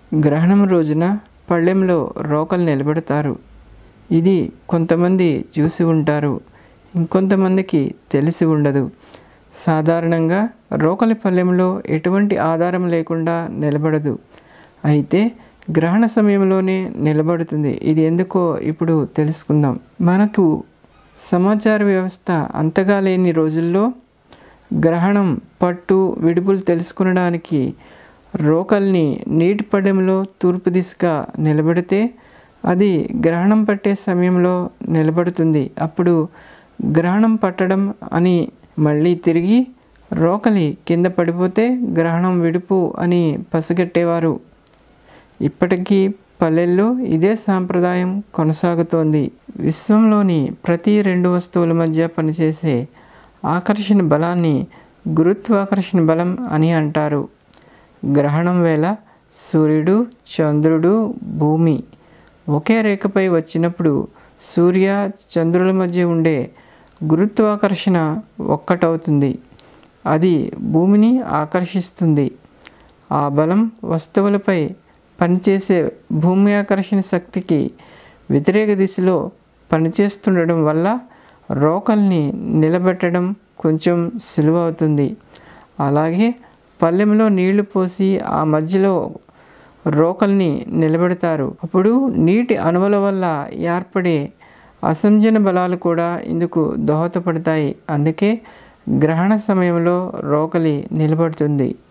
గ్రహణం రోజున పళ్ళెంలో రోకలు నిలబెడతారు ఇది కొంతమంది చూసి ఉంటారు ఇంకొంతమందికి తెలిసి ఉండదు సాధారణంగా రోకలి పళ్ళెంలో ఎటువంటి ఆధారం లేకుండా నిలబడదు అయితే గ్రహణ సమయంలోనే నిలబడుతుంది ఇది ఎందుకో ఇప్పుడు తెలుసుకుందాం మనకు సమాచార వ్యవస్థ అంతగా లేని రోజుల్లో గ్రహణం పట్టు విడుపులు తెలుసుకునడానికి రోకల్ని నీటి పడెంలో తూర్పు దిశగా నిలబెడితే అది గ్రహణం పట్టే సమయంలో నిలబడుతుంది అప్పుడు గ్రహణం పట్టడం అని మళ్ళీ తిరిగి రోకలి కింద పడిపోతే గ్రహణం విడుపు అని పసిగట్టేవారు ఇప్పటికీ పల్లెల్లో ఇదే సాంప్రదాయం కొనసాగుతోంది విశ్వంలోని ప్రతి రెండు వస్తువుల మధ్య పనిచేసే ఆకర్షణ బలాన్ని గురుత్వాకర్షణ బలం అని అంటారు గ్రహణం వేళ సూర్యుడు చంద్రుడు భూమి ఒకే రేఖపై వచ్చినప్పుడు సూర్య చంద్రుల మధ్య ఉండే గురుత్వాకర్షణ ఒక్కటవుతుంది అది భూమిని ఆకర్షిస్తుంది ఆ బలం వస్తువులపై పనిచేసే భూమి ఆకర్షణ శక్తికి వ్యతిరేక దిశలో పనిచేస్తుండడం వల్ల రోకల్ని నిలబెట్టడం కొంచెం సులువ అవుతుంది అలాగే పల్లెంలో నీళ్లు పోసి ఆ మధ్యలో రోకల్ని నిలబెడతారు అప్పుడు నీటి అణువుల వల్ల ఏర్పడే అసంజన బలాలు కూడా ఇందుకు దోహదపడతాయి అందుకే గ్రహణ సమయంలో రోకలి నిలబడుతుంది